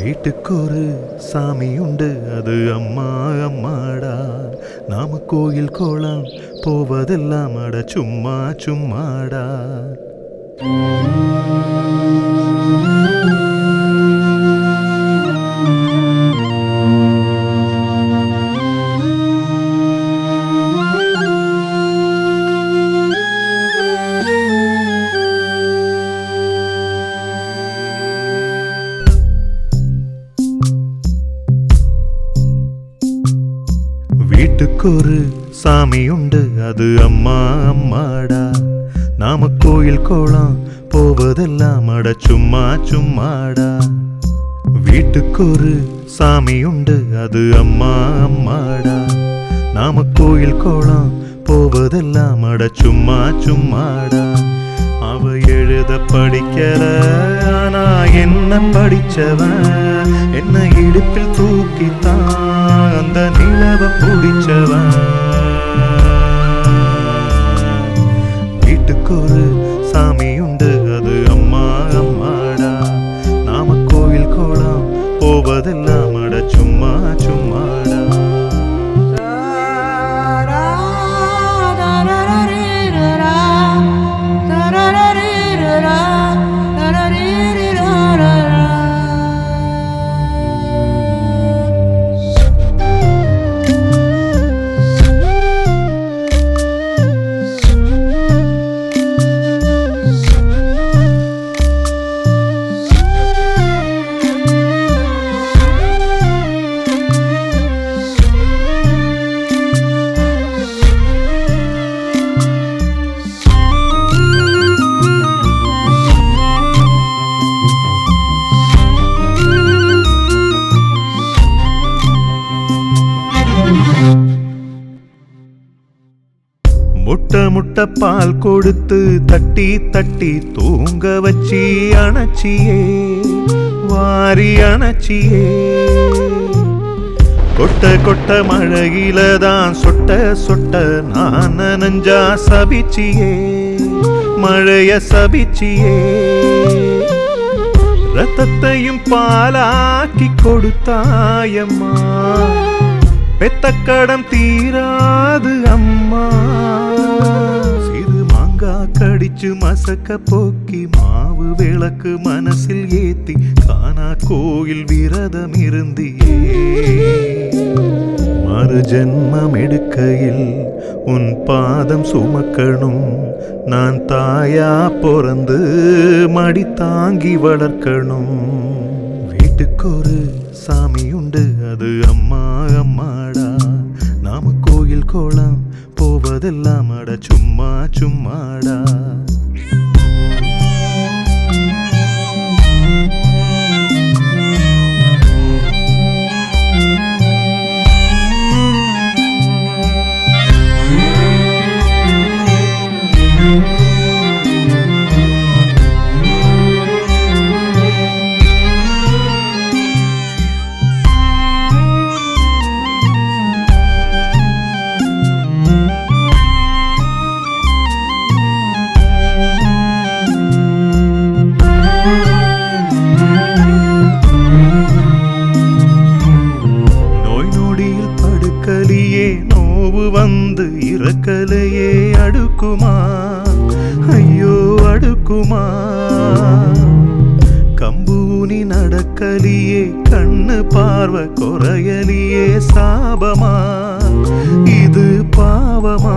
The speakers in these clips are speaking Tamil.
வீட்டுக்கு ஒரு சாமி உண்டு அது அம்மா அம்மாடா நாம கோயில் கோலம் போவதெல்லாம் அட சும்மா சும்மாடா வீட்டுக்கு ஒரு சாமி உண்டு அது அம்மா அம்மாடா நாம கோயில் கோலம் போவதெல்லாம் அட சும்மா சும்மாடா வீட்டுக்கு ஒரு சாமி உண்டு அது அம்மா அம்மாடா நாம கோயில் கோலம் போவதெல்லாம் அட சும்மா சும்மாடா அவ எழுத படிக்கல ஆனா என்ன படிச்சவன் என்ன இடுப்பில் தூக்கித்தான் அந்த நிலவ பிடிச்சவன் வீட்டுக்கு ஒரு சாமி உண்டு அது அம்மா அம்மாடா நாம கோயில் கோலம் போவதெல்லாம் அட சும்மா சும்மாடா முட்டை முட்டை பால் கொடுத்து தட்டி தட்டி தூங்க வச்சி அணைச்சியே வாரி அணைச்சியே கொட்ட கொட்ட மழையில தான் சொட்ட சொட்ட நான் நனஞ்சா சபிச்சியே மழைய சபிச்சியே ரத்தத்தையும் பாலாக்கி கொடுத்தாயம்மா பெத்த கடம் தீராது அம்மா சிறு மாங்கா கடிச்சு மசக்க போக்கி மாவு விளக்கு மனசில் ஏத்தி காணா கோயில் விரதம் இருந்தியே மறு ஜென்மம் எடுக்கையில் உன் பாதம் சுமக்கணும் நான் தாயா பிறந்து மடி தாங்கி வளர்க்கணும் வீட்டுக்கு ஒரு சாமி உண்டு அது அம்மா அம்மாடா நாம கோயில் கோலம் போவதெல்லாம் அட சும்மா சும்மாடா நோய் நொடியில் படுக்கலியே நோவு வந்து இறக்கலையே அடுக்குமா ஐயோ அடுக்குமா கம்பூனி நடக்கலியே கண்ணு பார்வை குறையலியே சாபமா இது பாவமா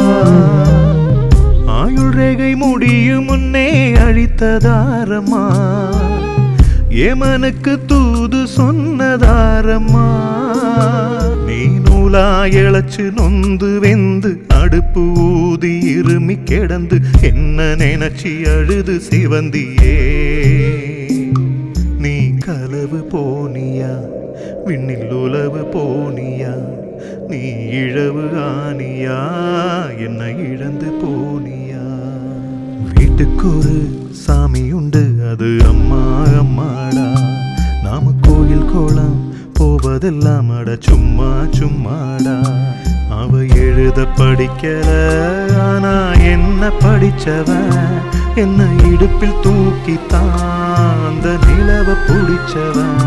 ஆயுள் ரேகை முடியும் முன்னே அழித்ததாரமா ஏமனுக்கு தூது சொன்னதாரம்மா நீ நூலா இழைச்சு நொந்து வெந்து அடுப்பு ஊதி இருமி கிடந்து என்ன நினைச்சி அழுது சிவந்தியே நீ கலவு போனியா விண்ணில் உலவு போனியா நீ இழவு ஆனியா என்ன இழந்து போனியா வீட்டுக்கு ஒரு சாமி உண்டு அது அம்மா அம்மாடா நாம கோயில் கோலம் போவதெல்லாம் அட சும்மா சும்மாடா அவ எழுத படிக்கல ஆனா என்ன படிச்சவன் என்ன இடுப்பில் தூக்கி தாந்த நிலவ பிடிச்சவன்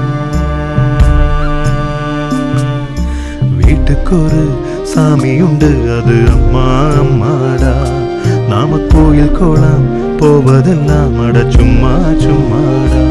வீட்டுக்கு ஒரு சாமி உண்டு அது அம்மா அம்மாடா நாம கோயில் கோலம் போவதெல்லாம் அட சும்மா சும்மாடா